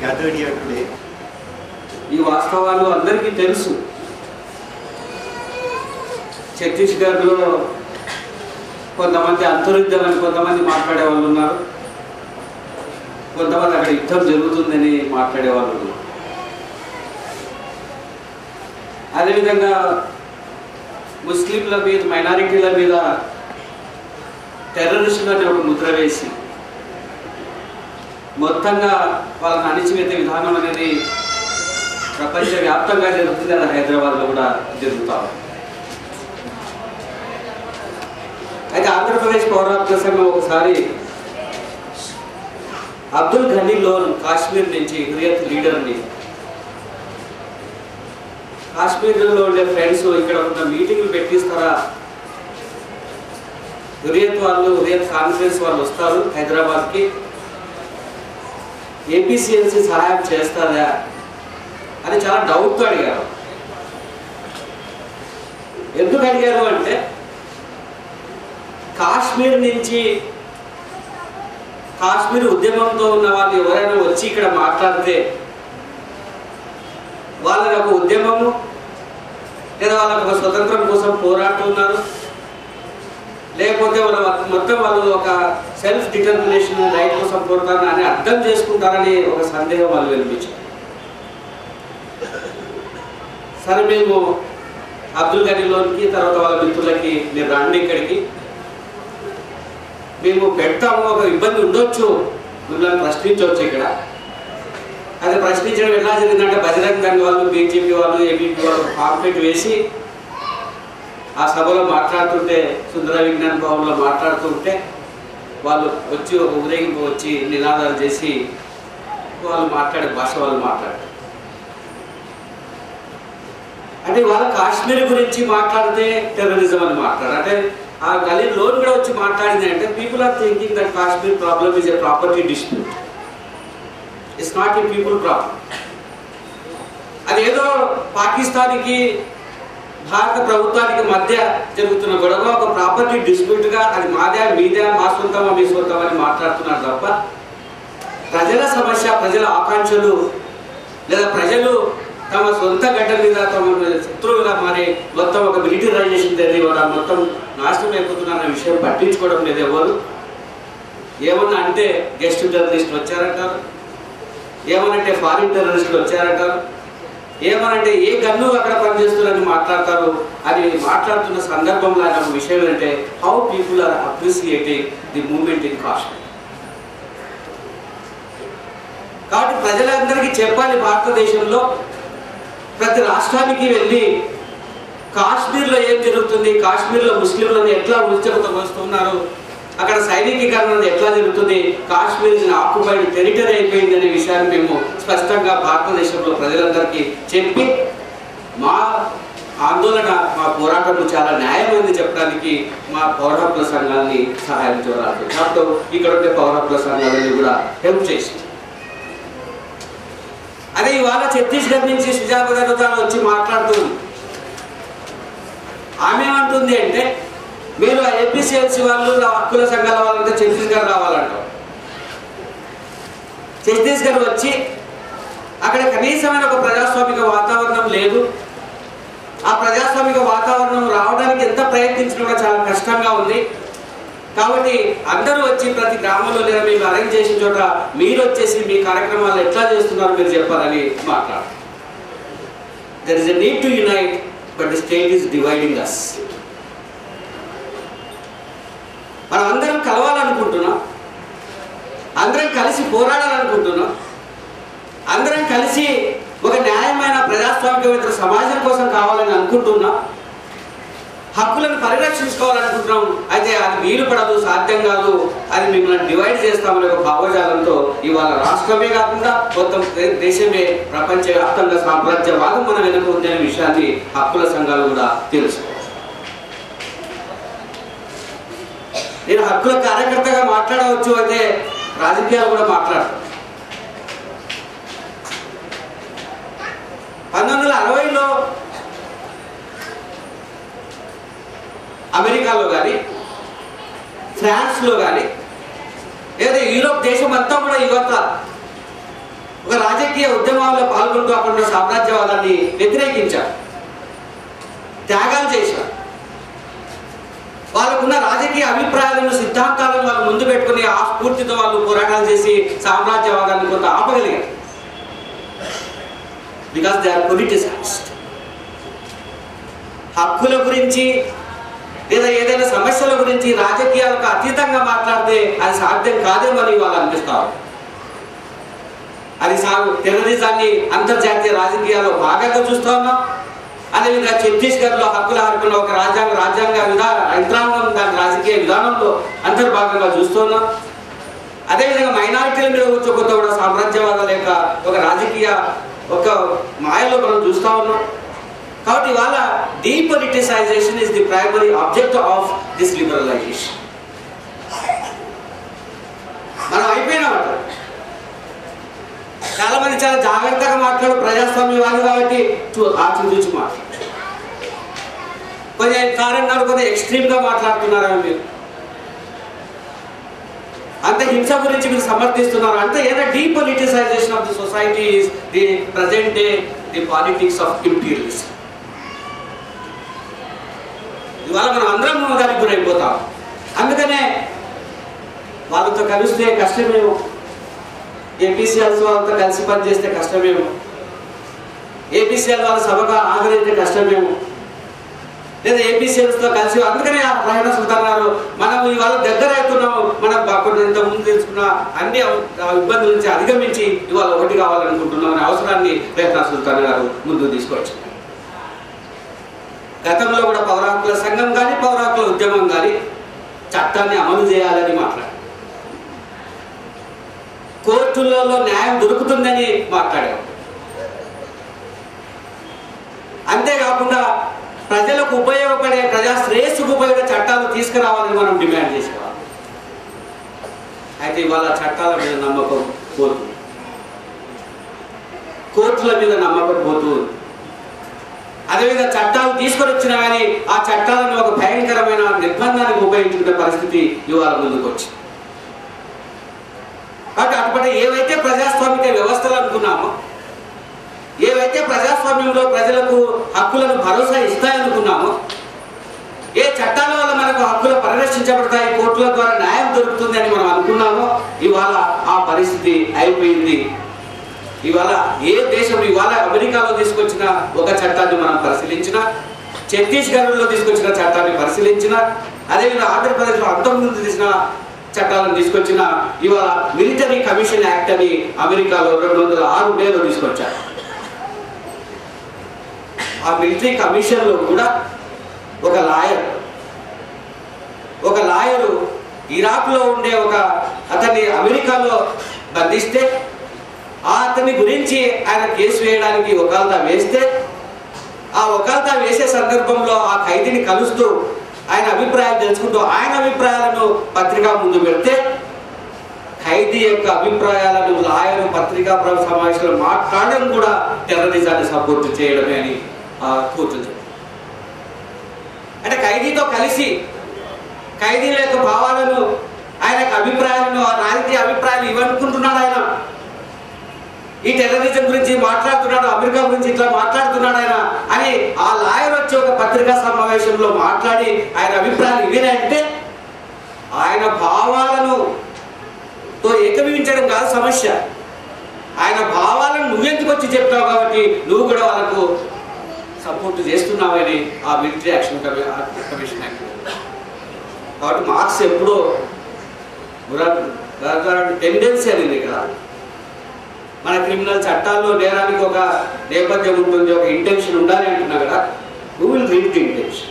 gathered here today. ఈ వాస్తవాలు అందరికీ తెలుసు ఛత్తీస్గఢ్లో కొంతమంది అంతరుద్ధం అని కొంతమంది మాట్లాడే వాళ్ళు ఉన్నారు కొంతమంది అక్కడ యుద్ధం జరుగుతుందని మాట్లాడే వాళ్ళు ఉన్నారు అదేవిధంగా ముస్లింల మీద మైనారిటీల మీద టెర్రరిస్టులు అనే ఒక ముద్ర వేసి మొత్తంగా వాళ్ళని అణిచివేత విధానం అనేది ప్రపంచవ్యాప్తంగా జరుగుతుంది అది హైదరాబాద్లో కూడా జరుగుతా ఉంది. అయితే ఆంధ్రప్రదేశ్ పౌరాత్మ సంఘం ఒకసారి అబ్దుల్ ఘనీ లోన్ కాశ్మీర్ నుంచి హురియత్ లీడర్ని కాశ్మీర్లో ఉండే ఫ్రెండ్స్ ఇక్కడ ఉన్న మీటింగ్లు పెట్టిస్తారా హురియత్ వాళ్ళు హురియత్ కాన్ఫరెన్స్ వాళ్ళు వస్తారు హైదరాబాద్కి ఏపీసీఎల్సీ సహాయం చేస్తారా అని చాలా డౌట్తో అడిగారు ఎందుకు అడిగారు అంటే కాశ్మీర్ నుంచి కాశ్మీర్ ఉద్యమంతో ఉన్న వాళ్ళు ఎవరైనా వచ్చి ఇక్కడ మాట్లాడితే వాళ్ళకి ఒక ఉద్యమము లేదా వాళ్ళకి ఒక స్వతంత్రం కోసం పోరాడుతున్నారు లేకపోతే వాళ్ళ మొత్తం వాళ్ళు ఒక సెల్ఫ్ డిటర్మినేషన్ రైట్ కోసం పోరాడతారని అని అర్థం చేసుకుంటారని ఒక సందేహం వాళ్ళు వినిపించారు సరే మేము అబ్దుల్ గనీలోనికి తర్వాత వాళ్ళ మిత్రులకి మీరు రండి ఇక్కడికి మేము పెడతాము ఒక ఇబ్బంది ఉండొచ్చు మిమ్మల్ని ప్రశ్నించవచ్చు ఇక్కడ అది ప్రశ్నించడం ఎలా జరిగిందంటే బజరంగ్ దళ్ వాళ్ళు బీజేపీ వాళ్ళు ఏబీపీ వాళ్ళు కాంప్లెట్ వేసి ఆ సభలో మాట్లాడుతుంటే సుందర విజ్ఞాన్ భవన్లో మాట్లాడుతుంటే వాళ్ళు వచ్చి ఒక ఊరేగింపు వచ్చి నినాదాలు చేసి వాళ్ళు మాట్లాడే భాష వాళ్ళు మాట్లాడారు అంటే వాళ్ళ కాశ్మీర్ గురించి మాట్లాడితే టెర్రరిజం అని మాట్లాడారు అంటే ఆ గలీ లోన్ కూడా వచ్చి మాట్లాడింది అంటే people are thinking that Kashmir problem is a property dispute it's not a people problem అదేదో పాకిస్తాన్కి భారత ప్రభుత్వానికి మధ్య జరుగుతున్న గొడవ ఒక ప్రాపర్టీ డిస్ప్యూట్గా అది మాదే మీదే మా సొంతమా మీ సొంతం అని మాట్లాడుతున్నారు తప్ప ప్రజల సమస్య ప్రజల ఆకాంక్షలు లేదా ప్రజలు తమ సొంత గడ్డ మీద తమ శత్రువుగా మారి మొత్తం ఒక మిలిటరైజేషన్ జరిగి వాళ్ళ మొత్తం నాశనం అయిపోతున్న విషయం పట్టించుకోవడం లేదు ఎవరు ఏమన్నా అంటే గెస్ట్ జర్నలిస్టులు వచ్చారంటారు ఏమనంటే ఫారిన్ టెర్రరిస్టులు వచ్చారంటారు ఏమనంటే ఏ గన్ను అక్కడ పనిచేస్తున్నారని మాట్లాడతారు అని మాట్లాడుతున్న సందర్భంలో ఆయన ఒక విషయం ఏంటంటే how people are appreciating the movement in Kashmir కాబట్టి ప్రజలందరికీ చెప్పాలి భారతదేశంలో ప్రతి రాష్ట్రానికి వెళ్ళి కాశ్మీర్లో ఏం జరుగుతుంది కాశ్మీర్లో ముస్లింలను ఎట్లా ఉల్చకత వస్తున్నారు అక్కడ సైనికీకరణ ఎట్లా జరుగుతుంది కాశ్మీర్ ఆక్యుపైడ్ టెరిటరీ అయిపోయింది అనే విషయాన్ని మేము స్పష్టంగా భారతదేశంలో ప్రజలందరికీ చెప్పి మా ఆందోళన మా పోరాటం చాలా న్యాయమైంది చెప్పడానికి మా పౌర హక్కుల సంఘాన్ని సహాయం చూడాలి దాంతో ఇక్కడ ఉండే పౌర హక్కుల సంఘాలని కూడా హెల్ప్ చేసింది అదే ఇవాళ ఛత్తీస్గఢ్ నుంచి సుజాత వచ్చి మాట్లాడుతుంది ఆమె ఏమంటుంది అంటే మీరు ఏపీసీఎల్సీ వాళ్ళు నా హక్కుల సంఘాల వాళ్ళంతా ఛత్తీస్గఢ్ రావాలంటారు ఛత్తీస్గఢ్ వచ్చి అక్కడ కనీసమైన ఒక ప్రజాస్వామిక వాతావరణం లేదు ఆ ప్రజాస్వామిక వాతావరణం రావడానికి ఎంత ప్రయత్నించినా కూడా చాలా కష్టంగా ఉంది కాబట్టి అందరూ వచ్చి ప్రతి గ్రామంలో లేదా మేము అరేంజ్ చేసిన చోట మీరు వచ్చేసి మీ కార్యక్రమాలు ఎట్లా చేస్తున్నారు మీరు చెప్పాలని మాట్లాడు there is a need to unite but the state is dividing us మనం అందరం కలవాలనుకుంటున్నాం అందరం కలిసి పోరాడాలనుకుంటున్నాం అందరం కలిసి ఒక న్యాయమైన ప్రజాస్వామికమైన సమాజం కోసం కావాలని అనుకుంటున్నాం హక్కులను పరిరక్షించుకోవాలనుకుంటున్నాం అయితే అది వీలు పడదు సాధ్యం కాదు అది మిమ్మల్ని డివైడ్ చేస్తామనే ఒక భావజాలంతో ఇవాళ రాష్ట్రమే కాకుండా మొత్తం దే- దేశమే ప్రపంచవ్యాప్తంగా సామ్రాజ్యవాదం మన వెనుక ఉంది అనే విషయాన్ని హక్కుల సంఘాలు కూడా తెలుసు నేను హక్కుల కార్యకర్తగా మాట్లాడవచ్చు అయితే రాజకీయాలు కూడా మాట్లాడతాను పంతొమ్మిది వందల అరవైలో అమెరికాలో కానీ ఫ్రాన్స్లో కానీ లేదా యూరోప్ దేశం అంతా కూడా యువత ఒక రాజ్య రాజకీయ ఉద్యమాల్లో పాల్గొంటూ అక్కడ సామ్రాజ్యవాదాన్ని వ్యతిరేకించారు త్యాగాలు చేశారు వాళ్ళకున్న రాజకీయ అభిప్రాయాలను సిద్ధాంతాలను వాళ్ళు ముందు పెట్టుకుని ఆ స్ఫూర్తితో వాళ్ళు పోరాటాలు చేసి సామ్రాజ్యవాదాన్ని కొంత ఆపగలిగారు బికాస్ దే ఆర్ పొలిటిసైజ్డ్ హక్కుల గురించి లేదా ఏదైనా సమస్యల గురించి రాజకీయాలకు అతీతంగా మాట్లాడితే అది సాధ్యం కాదేమని వాళ్ళు అనిపిస్తారు అది సాగు టెర్రరిజాన్ని అంతర్జాతీయ రాజకీయాల్లో భాగంగా చూస్తూ ఉన్నాం అదేవిధంగా ఛత్తీస్గఢ్లో హక్కుల హక్కుల ఒక రాజ్యాంగ రాజ్యాంగ విధాన యంత్రాంగం దాని రాజకీయ విధానంలో అంతర్భాగంగా చూస్తున్నాం అదేవిధంగా మైనారిటీల మీద కూర్చోకొత్త కూడా సామ్రాజ్యవాదాల యొక్క ఒక రాజకీయ ఒక మాయలో మనం చూస్తూ ఉన్నాం కాబట్టి ఇవాళ depoliticisation is the primary object of this liberalisation మనం అయిపోయినామట చాలా మంది చాలా జాగ్రత్తగా మాట్లాడు ప్రజాస్వామ్యవాది కాబట్టి చూ- ఆచి చూచి మాట్లాడు కొంచెం కారణంగా కొంచెం ఎక్స్ట్రీమ్ గా మాట్లాడుతున్నారా మీరు అంత హింస గురించి మీరు సమర్థిస్తున్నారు అంటే ఏదో depoliticisation of the society is the present day the politics of imperialism ఇవాళ మనం అందరం దానికి గురైపోతాం అందుకనే వాళ్ళతో కలిస్తే కష్టమేమో ఏపీసీఎల్స్ వాళ్ళతో కలిసి పనిచేస్తే కష్టమేమో ఏపీసీఎల్ వాళ్ళ సభగా హాజరైతే కష్టమేమో లేదా ఏపీసీఎల్స్తో కలిసి అందుకనే ఆ రహణ సుల్తాన్ గారు మనం ఇవాళ దగ్గర అవుతున్నాం మనం కొన్ని ఇంత ముందు తెలుసుకున్న అన్ని ఆ ఇబ్బందుల నుంచి అధిగమించి ఇవాళ ఒకటి కావాలనుకుంటున్నాం అనే అవసరాన్ని రహణ సుల్తాన్ గారు ముందుకు తీసుకొచ్చారు గతంలో కూడా పౌర హక్కుల సంఘం కానీ పౌర హక్కుల ఉద్యమం కానీ చట్టాన్ని అమలు చేయాలని మాట్లాడారు కోర్టులలో న్యాయం దొరుకుతుందని మాట్లాడారు అంతేకాకుండా ప్రజలకు ఉపయోగపడే ప్రజా శ్రేయస్సుకు ఉపయోగ చట్టాలు తీసుకురావాలని మనం డిమాండ్ చేసేవాళ్ళం అయితే ఇవాళ చట్టాల మీద నమ్మకం పోతుంది కోర్టుల మీద నమ్మకం పోతుంది అదేవిధంగా చట్టాలు తీసుకొని వచ్చినా కానీ ఆ చట్టాలను ఒక భయంకరమైన నిర్బంధానికి ఉపయోగించుకునే పరిస్థితి ఇవాళ ముందుకు వచ్చింది కాబట్టి అటుపడి ఏవైతే ప్రజాస్వామిక వ్యవస్థలు అనుకున్నామో ఏవైతే ప్రజాస్వామ్యంలో ప్రజలకు హక్కులను భరోసా ఇస్తాయనుకున్నామో ఏ చట్టాల వల్ల మనకు హక్కులు పరిరక్షించబడతాయి కోర్టుల ద్వారా న్యాయం దొరుకుతుంది అని మనం అనుకున్నామో ఇవాళ ఆ పరిస్థితి అయిపోయింది ఇవాళ ఏ దేశం ఇవాళ అమెరికాలో తీసుకొచ్చిన ఒక చట్టాన్ని మనం పరిశీలించిన ఛత్తీస్గఢ్లో తీసుకొచ్చిన చట్టాన్ని పరిశీలించిన అదేవిధంగా ఆంధ్రప్రదేశ్లో అంతకుముందు తీసిన చట్టాలను తీసుకొచ్చిన ఇవాళ మిలిటరీ కమిషన్ యాక్ట్ అని అమెరికాలో రెండు వందల ఆరు మేలో తీసుకొచ్చారు ఆ మిలిటరీ కమిషన్లో కూడా ఒక లాయర్ ఒక లాయరు ఇరాక్లో ఉండే ఒక అతన్ని అమెరికాలో బంధిస్తే ఆ అతని గురించి ఆయన కేసు వేయడానికి ఒకళ్ళ వేస్తే ఆ ఒకళ్ళ వేసే సందర్భంలో ఆ ఖైదీని కలుస్తూ ఆయన అభిప్రాయాలు తెలుసుకుంటూ ఆయన అభిప్రాయాలను పత్రికా ముందు పెడితే ఖైదీ యొక్క అభిప్రాయాలను లాయర్ పత్రికా ప్ర- సమావేశంలో మాట్లాడడం కూడా టెర్రరిజాన్ని సపోర్ట్ చేయడమే అని ఆ కోర్టు చెప్పింది. అంటే ఖైదీతో కలిసి ఖైదీల యొక్క భావాలను ఆయన యొక్క అభిప్రాయాలను ఆ రాజకీయ అభిప్రాయాలు ఇవ్వనుకుంటున్నాడు ఆయన ఈ టెర్రరిజం గురించి మాట్లాడుతున్నాడు అమెరికా గురించి ఇట్లా మాట్లాడుతున్నాడు ఆయన అని ఆ లాయర్ వచ్చి ఒక పత్రికా సమావేశంలో మాట్లాడి ఆయన అభిప్రాయాలు ఇవేనంటే ఆయన భావాలను తో ఏకీభవించడం కాదు సమస్య ఆయన భావాలను నువ్వెందుకు వచ్చి చెప్తావు కాబట్టి నువ్వు కూడా వాళ్ళకు సపోర్ట్ చేస్తున్నావని ఆ మిలిటరీ యాక్షన్ కమి- ఆ కమిషన్ యాక్ట్ కాబట్టి మార్క్స్ ఎప్పుడో టెండెన్సీ అనేది ఇక్కడ మన క్రిమినల్ చట్టాల్లో నేరానికి ఒక నేపథ్యం ఉంటుంది ఒక ఇంటెన్షన్ ఉండాలి అంటున్నా కదా who will read the intention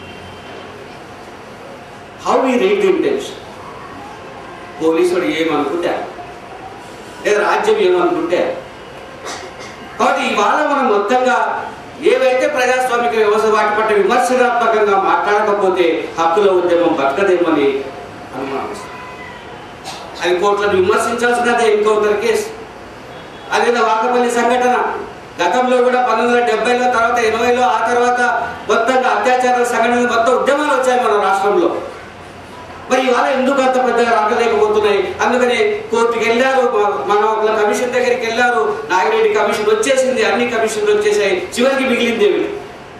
how we read the intention పోలీసుడు ఏమనుకుంటే లేదా రాజ్యం ఏమనుకుంటే కాబట్టి ఇవాళ మనం మొత్తంగా ఏవైతే ప్రజాస్వామిక వ్యవస్థ వాటి పట్ల విమర్శనాత్మకంగా మాట్లాడకపోతే హక్కుల ఉద్యమం బతకదేమని అనుమానిస్తాం అది కోర్టులను విమర్శించాల్సినదే ఎన్కౌంటర్ కేసు అదే వాకపల్లి సంఘటన గతంలో కూడా పంతొమ్మిది వందల డెబ్బైలో తర్వాత ఎనభైలో ఆ తర్వాత మొత్తంగా అత్యాచారాల సంఘటనలు మొత్తం ఉద్యమాలు వచ్చాయి మన రాష్ట్రంలో మరి ఇవాళ ఎందుకు అంత పెద్దగా రాకలేకపోతున్నాయి అందుకని కోర్టుకి వెళ్ళారు మ- మన ఒక కమిషన్ దగ్గరికి వెళ్ళారు నాయుడు ఆల్రెడీ కమిషన్ వచ్చేసింది అన్ని కమిషన్లు వచ్చేసాయి చివరికి మిగిలింది ఏమిటి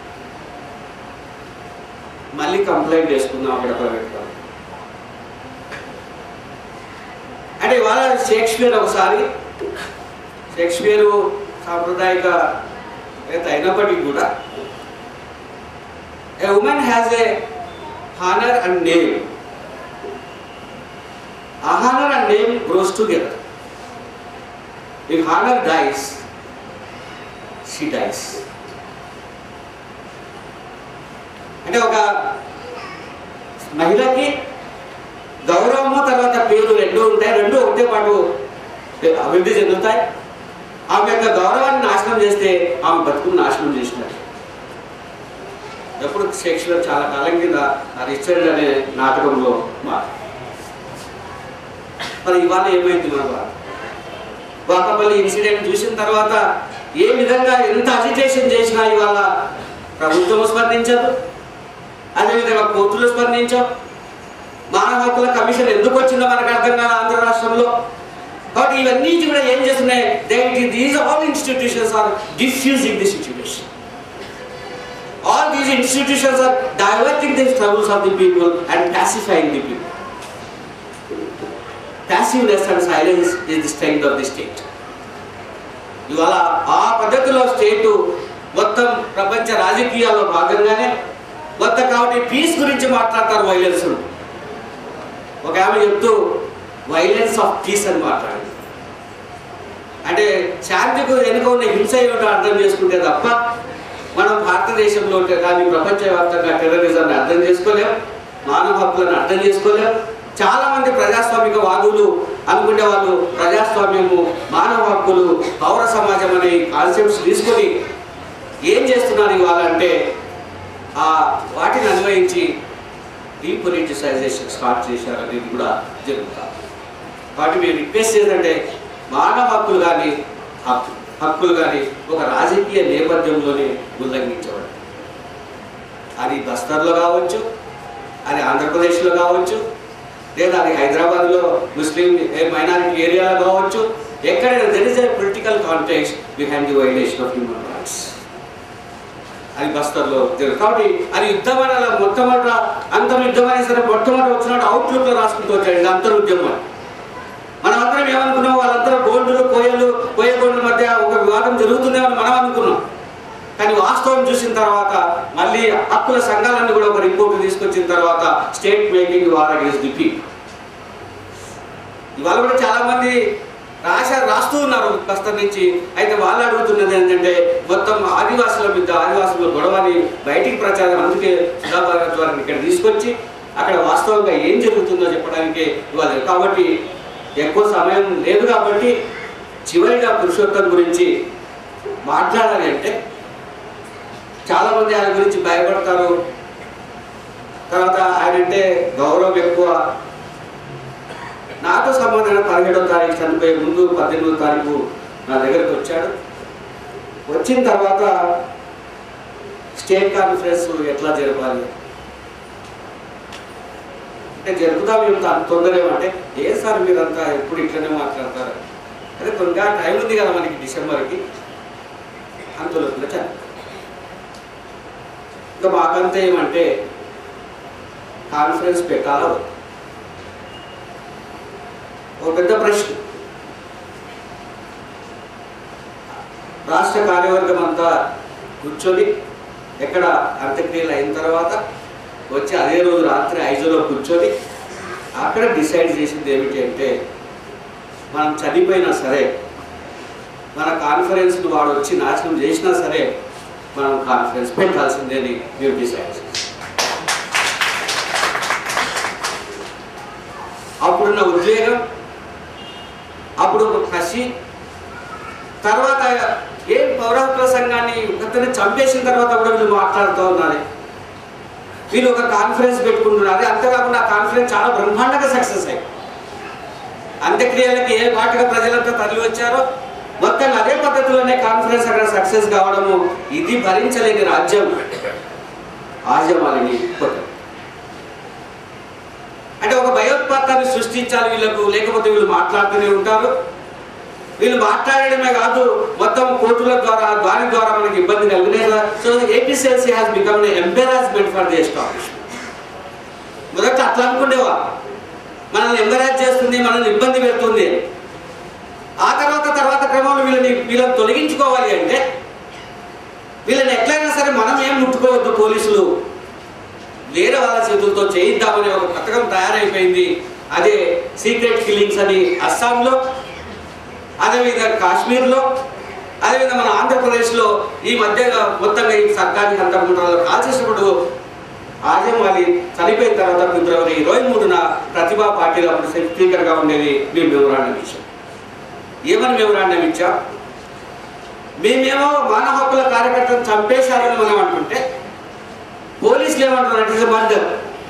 మళ్ళీ కంప్లైంట్ చేసుకుందాం అక్కడ పెట్టుకోవాలి అంటే ఇవాళ షేక్స్పియర్ ఒకసారి షేక్స్పియర్ సాంప్రదాయిక వేత్త అయినప్పటికీ కూడా a woman has a honour and name uh honour and name grows together if honour dies she dies అంటే ఒక మహిళకి గౌరవము తర్వాత పేరు రెండు ఉంటాయి రెండు ఒకటే పాటు అభివృద్ధి చెందుతాయి ఆమె యొక్క గౌరవాన్ని నాశనం చేస్తే ఆమె బతుకును నాశనం చేసినట్టు ఎప్పుడు షేక్స్పియర్ చాలా కాలం కింద ఆ రిచర్డ్ అనే నాటకంలో మాట మరి ఇవాళ ఏమైంది మన బాధ వాకపల్లి ఇన్సిడెంట్ చూసిన తర్వాత ఏ విధంగా ఎంత అజిటేషన్ చేసినా ఇవాళ ప్రభుత్వం స్పందించదు అదేవిధంగా కోర్టులు స్పందించాం మానవ హక్కుల కమిషన్ ఎందుకు వచ్చిందో మనకు అర్థం కాదు ఆంధ్ర రాష్ట్రంలో కాబట్టి ఇవన్నీ కూడా ఏం చేస్తున్నాయి these all institutions are diffusing the situation all these institutions are diverting the troubles of the people and pacifying the people passiveness and silence is the strength of the state. ఇవాళ ఆ పద్ధతిలో స్టేటు మొత్తం ప్రపంచ రాజకీయాల్లో భాగంగానే మొత్తం కాబట్టి పీస్ గురించి మాట్లాడతారు వైలెన్స్ ఒక ఆమె చెప్తూ వైలెన్స్ ఆఫ్ పీస్ అని మాట్లాడింది అంటే శాంతికు వెనుక ఉన్న హింస ఏమిటో అర్థం చేసుకుంటే తప్ప మనం భారతదేశంలో ఉంటే కానీ ప్రపంచవ్యాప్తంగా టెర్రరిజంని అర్థం చేసుకోలేం మానవ హక్కులను అర్థం చేసుకోలేం చాలా మంది ప్రజాస్వామిక వాదులు అనుకునే వాళ్ళు ప్రజాస్వామ్యము మానవ హక్కులు పౌర సమాజం అనే కాన్సెప్ట్స్ తీసుకొని ఏం చేస్తున్నారు ఇవాళ అంటే ఆ వాటిని అన్వయించి డీపొలిటిసైజేషన్ స్టార్ట్ చేశారు అనేది కూడా జరుగుతుంది వాటి మేము రిక్వెస్ట్ చేయాలంటే మానవ హక్కులు కానీ హక్కు హక్కులు కానీ ఒక రాజకీయ నేపథ్యంలోనే ఉల్లంఘించబడి అది బస్తర్లో కావచ్చు అది ఆంధ్రప్రదేశ్లో కావచ్చు లేదా అది హైదరాబాద్లో ముస్లిం మైనారిటీ ఏరియాలో కావచ్చు ఎక్కడైనా there is a political context behind the violation of human rights అది బస్తర్లో జరుగుతుంది కాబట్టి అది యుద్ధం అనే మొట్టమొదట అంతర్ యుద్ధం అయినా సరే మొట్టమొదటి వచ్చినట్టు అవుట్లుక్లో రాసుకుంటూ వచ్చాడు ఇది అంతర్ ఉద్యమం అని మనం అందరం ఏమనుకున్నాం వాళ్ళందరూ గోండులు కోయలు కోయ గోండుల మధ్య ఒక వివాదం జరుగుతుందేమని మనం అనుకున్నాం కానీ వాస్తవం చూసిన తర్వాత మళ్ళీ హక్కుల సంఘాలన్నీ కూడా ఒక రిపోర్ట్ తీసుకొచ్చిన తర్వాత state making war against the people ఇవాళ కూడా చాలా మంది రాశ రాస్తూ ఉన్నారు కష్టం నుంచి అయితే వాళ్ళు అడుగుతున్నది ఏంటంటే మొత్తం ఆదివాసుల మీద ఆదివాసుల గొడవని బయటికి ప్రచారం అందుకే సుధాభారత్ వారిని ఇక్కడ తీసుకొచ్చి అక్కడ వాస్తవంగా ఏం జరుగుతుందో చెప్పడానికి ఇవాళ కాబట్టి ఎక్కువ సమయం లేదు కాబట్టి చివరిగా పురుషోత్తం గురించి మాట్లాడాలి అంటే చాలామంది ఆయన గురించి భయపడతారు తర్వాత ఆయన అంటే గౌరవం ఎక్కువ నాతో సంబంధమైన పదిహేడవ తారీఖు చనిపోయే ముందు పద్దెనిమిదో తారీఖు నా దగ్గరకు వచ్చాడు వచ్చిన తర్వాత స్టేట్ కాన్ఫరెన్స్ ఎట్లా జరపాలి అంటే జరుపుదాం మేము అంత తొందర ఏమంటే ఏ సార్ మీరంతా ఎప్పుడు ఇట్లనే మాట్లాడతారు అదే కొంత టైం ఉంది కదా మనకి డిసెంబర్కి అంతలోపల చనిపోయాడు ఇంకా మాకంతా ఏమంటే కాన్ఫరెన్స్ పెట్టాలా వద్దా? ఒక పెద్ద ప్రశ్న రాష్ట్ర కార్యవర్గం అంతా కూర్చొని ఎక్కడ అంత్యక్రియలు అయిన తర్వాత వచ్చి అదే రోజు రాత్రి ఐదులో కూర్చొని అక్కడ డిసైడ్ చేసింది ఏమిటి అంటే మనం చనిపోయినా సరే మన కాన్ఫరెన్స్ను వాడు వచ్చి నాశనం చేసినా సరే మనం కాన్ఫరెన్స్ పెట్టాల్సిందే అని మేము డిసైడ్ చేసాం అప్పుడున్న ఉద్వేగం అప్పుడు ఒక కసి తర్వాత ఏ పౌర హక్కుల సంఘాన్ని ఒకరిని చంపేసిన తర్వాత కూడా వీళ్ళు మాట్లాడుతూ ఉన్నారు వీళ్ళు ఒక కాన్ఫరెన్స్ పెట్టుకుంటున్నారు అంతేకాకుండా ఆ కాన్ఫరెన్స్ చాలా బ్రహ్మాండంగా సక్సెస్ అయ్యి అంత్యక్రియలకి ఏ పాటుగా ప్రజలంతా తరలి వచ్చారో మొత్తం అదే పద్ధతిలోనే కాన్ఫరెన్స్ అక్కడ సక్సెస్ కావడము ఇది భరించలేని రాజ్యం ఆజమాలిని కొట్టడం అంటే ఒక భయోత్పాతాన్ని సృష్టించాలి వీళ్ళకు లేకపోతే వీళ్ళు మాట్లాడుతూనే ఉంటారు వీళ్ళు మాట్లాడడమే కాదు మొత్తం కోర్టుల ద్వారా దాని ద్వారా మనకి ఇబ్బంది కలిగిన so APCLC has become embarrassment for the establishment మొదట అట్లా అనుకునేవా మనల్ని ఎంబరాజ్ చేస్తుంది మనల్ని ఇబ్బంది పెడుతుంది ఆ తర్వాత తర్వాత క్రమంలో వీళ్ళని వీళ్ళని తొలగించుకోవాలి అంటే వీళ్ళని ఎట్లయినా సరే మనం ఏం ముట్టుకోవద్దు పోలీసులు వేరే వాళ్ళ చేతులతో చేయిద్దామనే ఒక పథకం తయారైపోయింది అదే సీక్రెట్ కిల్లింగ్స్ అని అస్సాంలో అదేవిధంగా కాశ్మీర్లో అదేవిధంగా మన ఆంధ్రప్రదేశ్లో ఈ మధ్య మొత్తంగా ఈ సర్కారీ హంతకుంటాలో కాల్చేసినప్పుడు ఆజం అలీ చనిపోయిన తర్వాత ఫిబ్రవరి ఇరవై మూడున ప్రతిభా పార్టీలో అప్పుడు స్పీకర్గా ఉండేది మేము మెమోరాండం ఇచ్చాం ఏమని మెమోరాండం ఇచ్చాం మేమేమో మానవ హక్కుల కార్యకర్తను చంపేశారని మనం అంటుంటే పోలీసులు ఏమంటున్నారు it is murder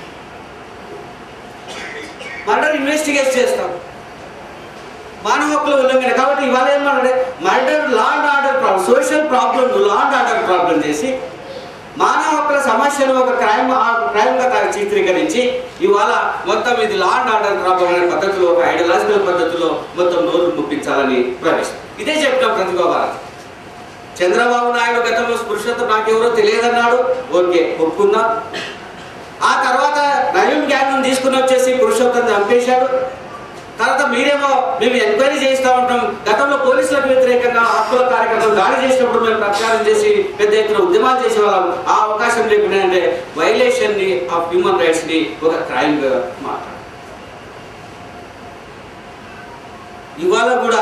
murder investigate చేస్తాం మానవ హక్కుల ఉల్లంఘన కాబట్టి ఇవాళ ఏమన్నాడు murder law and order problem social problem law and order problem చేసి మానవ హక్కుల సమస్యను ఒక క్రైమ్ క్రైమ్గా తా- చిత్రీకరించి ఇవాళ మొత్తం ఇది లా అండ్ ఆర్డర్ ప్రాబ్లం అనే పద్ధతిలో ఒక ఐడియాలజికల్ పద్ధతిలో మొత్తం నోరు ముప్పించాలని ప్రవేశం ఇదే చెప్పినాం ప్రతిభా భారతి చంద్రబాబు నాయుడు గతంలో పురుషత్వం నాకెవరో తెలియదన్నాడు ఓకే ఒప్పుకుందాం ఆ తర్వాత నవీన్ గ్యాంగ్ తీసుకుని వచ్చేసి పురుషోత్తం చంపేశాడు తర్వాత మీరేమో మేము ఎంక్వైరీ చేస్తూ ఉంటాం గతంలో పోలీసులకు వ్యతిరేకంగా హక్కుల కార్యకర్తలు దాడి చేసినప్పుడు మేము ప్రచారం చేసి పెద్ద ఎత్తున ఉద్యమాలు చేసేవాళ్ళం ఆ అవకాశం లేకుండా అంటే వైలేషన్ ని ఆఫ్ హ్యూమన్ రైట్స్ ని ఒక క్రైమ్ గా మాట్లాడు ఇవాళ కూడా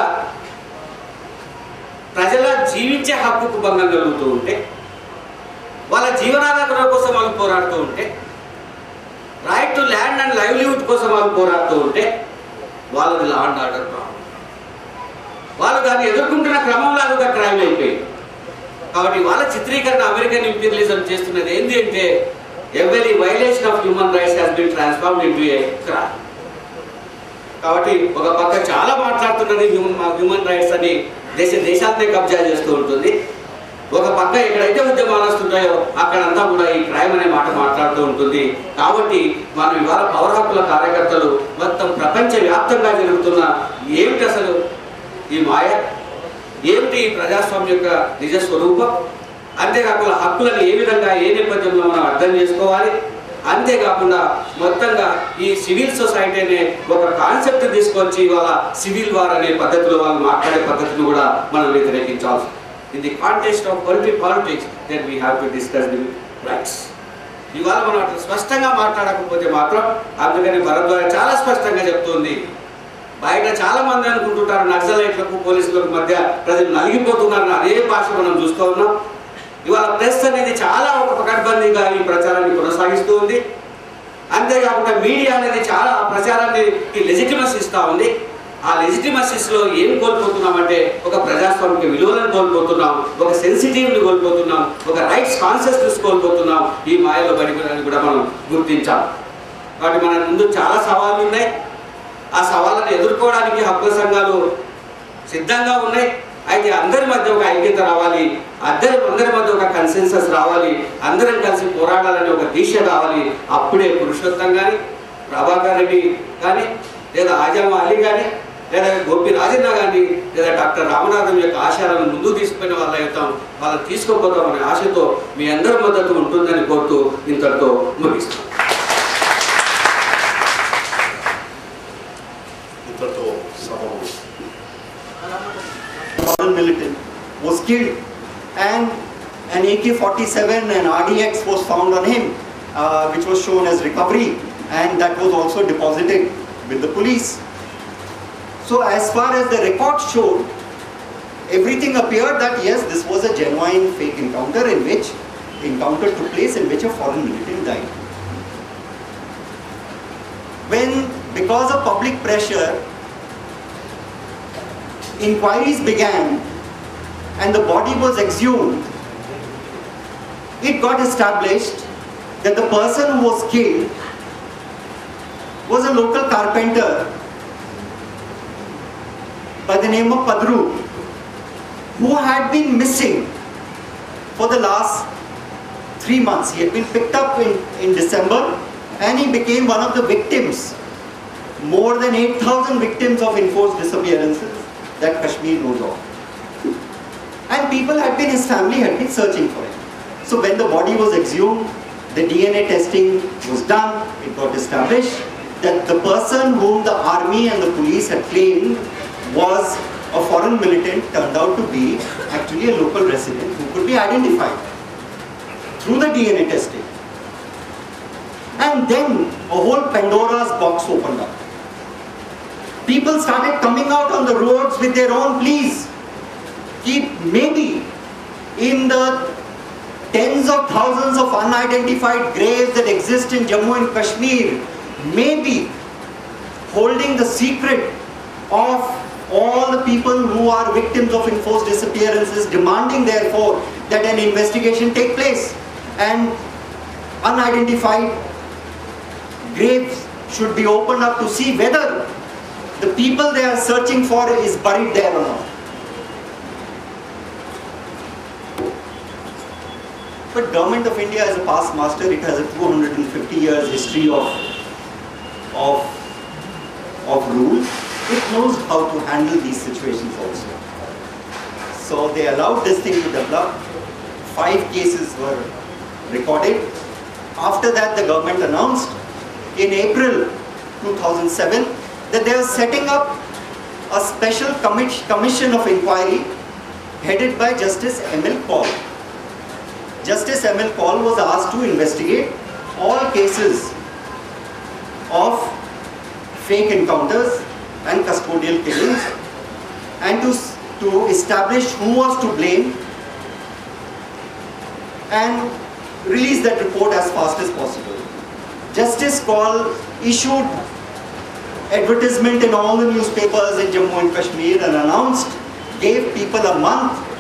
ప్రజల జీవించే హక్కుకు భంగం కలుగుతూ ఉంటే వాళ్ళ జీవనాధార కోసం వాళ్ళు పోరాడుతూ ఉంటే right to land and livelihood కోసం వాళ్ళు పోరాడుతూ ఉంటే వాళ్ళది లా అండ్ ఆర్డర్ ప్రాబ్లం వాళ్ళు దాన్ని ఎదుర్కొంటున్న క్రమంలో అది ఒక క్రైమ్ అయిపోయింది కాబట్టి వాళ్ళ చిత్రీకరణ అమెరికన్ ఇంపీరియలిజం చేస్తున్నది ఏంటి అంటే every violation of human rights has been transformed into a crime కాబట్టి ఒక పక్క చాలా మాట్లాడుతున్నది హ్యూమన్ హ్యూమన్ రైట్స్ అని దేశ దేశాలనే కబ్జా చేస్తూ ఉంటుంది ఒక పక్క ఎక్కడైతే ఉద్యమాలు వస్తుంటాయో అక్కడంతా కూడా ఈ క్రైమ్ అనే మాట మాట్లాడుతూ ఉంటుంది కాబట్టి మనం ఇవాళ పౌర హక్కుల కార్యకర్తలు మొత్తం ప్రపంచ వ్యాప్తంగా జరుగుతున్న ఏమిటి అసలు ఈ మాయ ఏమిటి ఈ ప్రజాస్వామ్యం యొక్క నిజ స్వరూపం అంతేకాకుండా హక్కులను ఏ విధంగా ఏ నేపథ్యంలో మనం అర్థం చేసుకోవాలి అంతేకాకుండా మొత్తంగా ఈ సివిల్ సొసైటీ అనే ఒక కాన్సెప్ట్ తీసుకొచ్చి ఇవాళ సివిల్ వార్ అనే పద్ధతిలో వాళ్ళు మాట్లాడే పద్ధతిని కూడా మనం వ్యతిరేకించాల్సి in the context of polity politics then we have to discuss the rights ఇవాళ మనం అట్లా స్పష్టంగా మాట్లాడకపోతే మాత్రం అందుకని భరద్వాజ చాలా స్పష్టంగా చెప్తుంది బయట చాలా మంది అనుకుంటుంటారు నక్సలైట్లకు పోలీసులకు మధ్య ప్రజలు నలిగిపోతున్నారని అదే భాష మనం చూస్తూ ఉన్నాం ఇవాళ ప్రెస్ అనేది చాలా ఒక పకడ్బందీగా ఈ ప్రచారాన్ని కొనసాగిస్తూ ఉంది అంతేకాకుండా మీడియా అనేది చాలా ఆ ప్రచారాన్ని లెజిటిమస్ ఇస్తూ ఉంది ఆ లెజిటిమసీస్ లో ఏం కోల్పోతున్నామంటే ఒక ప్రజాస్వామిక విలువలను కోల్పోతున్నాం ఒక సెన్సిటివ్ని కోల్పోతున్నాం ఒక రైట్స్ కాన్షియస్నెస్ కోల్పోతున్నాం ఈ మాయలో పడిపోయినని కూడా మనం గుర్తించాం కాబట్టి మన ముందు చాలా సవాళ్ళు ఉన్నాయి ఆ సవాళ్ళను ఎదుర్కోవడానికి హక్కుల సంఘాలు సిద్ధంగా ఉన్నాయి అయితే అందరి మధ్య ఒక ఐక్యత రావాలి అందరి అందరి మధ్య ఒక కన్సెన్సస్ రావాలి అందరం కలిసి పోరాడాలని ఒక దీక్ష రావాలి అప్పుడే పురుషోత్తం కానీ ప్రభాకర్ రెడ్డి కానీ లేదా ఆజామా అలీ కానీ లేదా గోపి రాజన్న కానీ లేదా డాక్టర్ రామనాథం యొక్క ఆశయాలను ముందుకు తీసుకుపోయిన వాళ్ళ అవుతాం వాళ్ళని తీసుకోపోతామనే ఆశతో మీ అందరి మద్దతు ఉంటుందని కోరుతూ ఇంతటితో ముగిస్తాం ఇంతతో సభ Model militant was killed and an AK-47 and RDX was found on him uh, which was shown as recovery and that was also deposited with the police. So as far as the record showed, everything appeared that yes, this was a genuine fake encounter in which encounter took place in which a foreign militant died. When, because of public pressure, inquiries began and the body was exhumed, it got established that the person who was killed was a local carpenter by the name of Padru, who had been missing for the last three months. He had been picked up in, in December and he became one of the victims. More than 8,000 victims of enforced disappearances that Kashmir knows of. And people had been, his family had been searching for him. So when the body was exhumed, the DNA testing was done, it got established that the person whom the army and the police had claimed was a foreign militant turned out to be actually a local resident who could be identified through the DNA testing. And then a whole Pandora's box opened up. People started coming out on the roads with their own pleas. Keep maybe in the tens of thousands of unidentified graves that exist in Jammu and Kashmir, maybe holding the secret of all the people who are victims of enforced disappearances, demanding therefore that an investigation take place and unidentified graves should be opened up to see whether the people they are searching for is buried there or not. But government of India is a past master. It has a 250 years history of, of, of rule. It knows how to handle these situations also. So they allowed this thing to develop. Five cases were recorded. After that, the government announced in April 2007 that they are setting up a special commi- commission of inquiry headed by Justice M.L. Paul. Justice M.L. Paul was asked to investigate all cases of fake encounters and custodial killings and to, to establish who was to blame and release that report as fast as possible. Justice Paul issued advertisement in all the newspapers in Jammu and Kashmir and announced, gave people a month